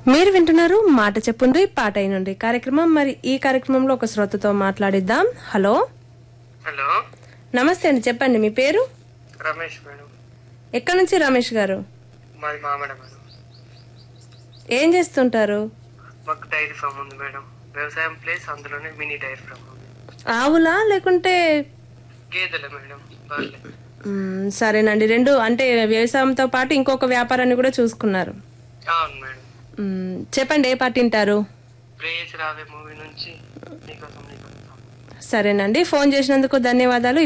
మీరు వింటున్నారు మాట చెప్పుండ్రి పాట అయినుండ్రి కార్యక్రమం మరి ఈ కార్యక్రమంలో ఒక శ్రోతతో మాట్లాడిద్దాం హలో హలో నమస్తే అండి చెప్పండి మీ పేరు రమేష్ మేడం ఎక్కడి నుంచి రమేష్ గారు మాది మామిడ మేడం ఏం చేస్తుంటారు మాకు డైరీ ఫామ్ ఉంది మేడం వ్యవసాయం ప్లేస్ అందులోనే మినీ డైరీ ఫామ్ ఉంది ఆవులా లేకుంటే గేదెలే మేడం బార్లే మ్మ్, సరేనండి రెండు అంటే వ్యవసాయంతో పాటు ఇంకొక వ్యాపారాన్ని కూడా చూసుకున్నారు అవును మేడం మ్మ్, చెప్పండి ఏ పాట వింటారు ప్రేయస్ రావే మూవీ నుంచి నీకోసం నీకోసం సరేనండి ఫోన్ చేసినందుకు ధన్యవాదాలు